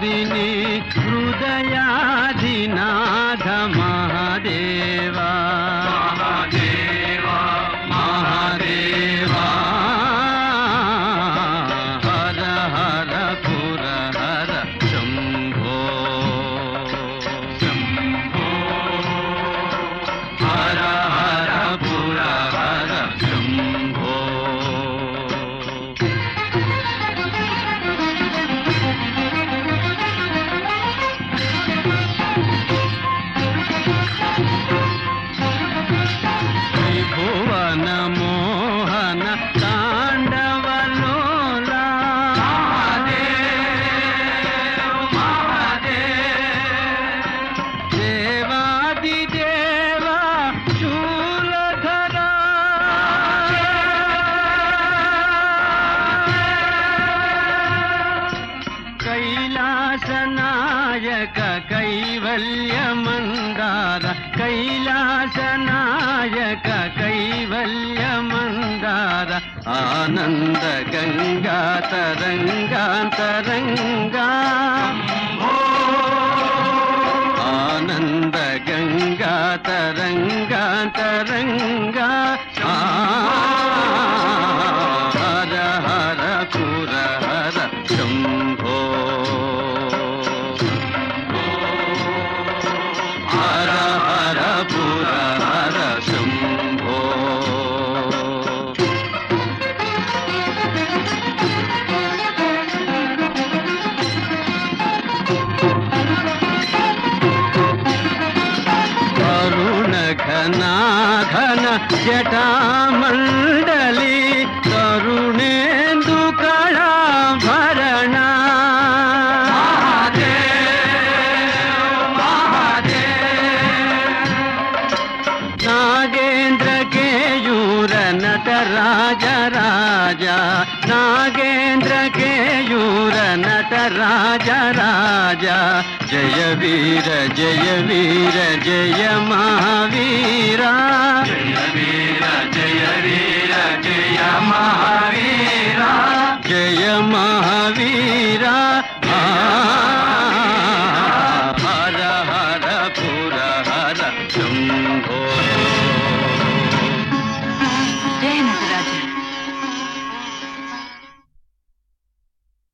నందిని హృదయాధినాథ మహాదేవా మహాదేవా మహాదేవా హర హర పుర హర శంభో శంభో హర హర పుర హర శంభో త్రిభువన మోహన తాండవలోలా దేవాది దేవా శూలధరా కైలాసనాయక కైవల్య మందార కైలాసనాయక కైవల్య మందార ఆనంద గంగా తరంగాంతరంగా ఆనంద గంగా తరంగాంతరంగా ఆ, హర హర పుర హర శంభో హర హర పుర హర శంభో కరుణ ఘనాఘన జటామండలి కరుణేందు కళాభరణ నాగేంద్ర కేయూర నట రాజ రాజ నాగేంద్ర కేయూర నట రాజ రాజ జయ వీర జయ వీర జయ మహావీరా